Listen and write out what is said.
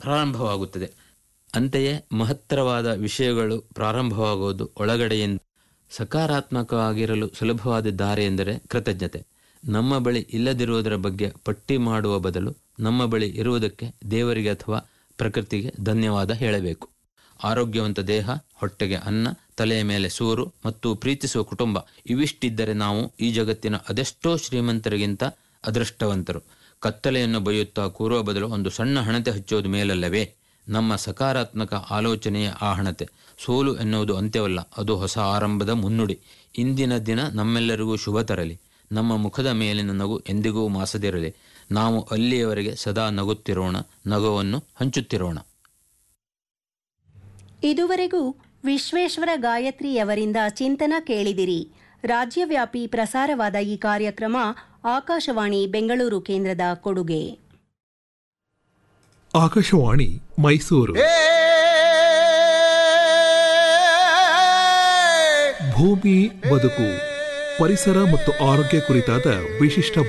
ಪ್ರಾರಂಭವಾಗುತ್ತದೆ ಅಂತೆಯೇ ಮಹತ್ತರವಾದ ವಿಷಯಗಳು ಪ್ರಾರಂಭವಾಗುವುದು ಒಳಗಡೆಯಿಂದ ಸಕಾರಾತ್ಮಕವಾಗಿರಲು ಸುಲಭವಾದ ದಾರಿ ಎಂದರೆ ಕೃತಜ್ಞತೆ ನಮ್ಮ ಬಳಿ ಇಲ್ಲದಿರುವುದರ ಬಗ್ಗೆ ಪಟ್ಟಿ ಮಾಡುವ ಬದಲು ನಮ್ಮ ಬಳಿ ಇರುವುದಕ್ಕೆ ದೇವರಿಗೆ ಅಥವಾ ಪ್ರಕೃತಿಗೆ ಧನ್ಯವಾದ ಹೇಳಬೇಕು ಆರೋಗ್ಯವಂತ ದೇಹ ಹೊಟ್ಟೆಗೆ ಅನ್ನ ತಲೆಯ ಮೇಲೆ ಸೂರು ಮತ್ತು ಪ್ರೀತಿಸುವ ಕುಟುಂಬ ಇವಿಷ್ಟಿದ್ದರೆ ನಾವು ಈ ಜಗತ್ತಿನ ಅದೆಷ್ಟೋ ಶ್ರೀಮಂತರಿಗಿಂತ ಅದೃಷ್ಟವಂತರು ಕತ್ತಲೆಯನ್ನು ಬೈಯುತ್ತಾ ಕೂರುವ ಬದಲು ಒಂದು ಸಣ್ಣ ಹಣತೆ ಹಚ್ಚುವುದು ಮೇಲಲ್ಲವೇ ನಮ್ಮ ಸಕಾರಾತ್ಮಕ ಆಲೋಚನೆಯ ಆ ಹಣತೆ ಸೋಲು ಎನ್ನುವುದು ಅಂತ್ಯವಲ್ಲ ಅದು ಹೊಸ ಆರಂಭದ ಮುನ್ನುಡಿ ಇಂದಿನ ದಿನ ನಮ್ಮೆಲ್ಲರಿಗೂ ಶುಭ ತರಲಿ ನಮ್ಮ ಮುಖದ ಮೇಲಿನ ನಗು ಎಂದಿಗೂ ಮಾಸದಿರಲಿ ನಾವು ಅಲ್ಲಿಯವರೆಗೆ ಸದಾ ನಗುತ್ತಿರೋಣ ನಗುವನ್ನು ಹಂಚುತ್ತಿರೋಣ ಇದುವರೆಗೂ ವಿಶ್ವೇಶ್ವರ ಗಾಯತ್ರಿಯವರಿಂದ ಚಿಂತನ ಕೇಳಿದಿರಿ ರಾಜ್ಯವ್ಯಾಪಿ ಪ್ರಸಾರವಾದ ಈ ಕಾರ್ಯಕ್ರಮ ಆಕಾಶವಾಣಿ ಬೆಂಗಳೂರು ಕೇಂದ್ರದ ಕೊಡುಗೆ ಆಕಾಶವಾಣಿ ಮೈಸೂರು ಭೂಮಿ ಬದುಕು ಪರಿಸರ ಮತ್ತು ಆರೋಗ್ಯ ಕುರಿತಾದ ವಿಶಿಷ್ಟ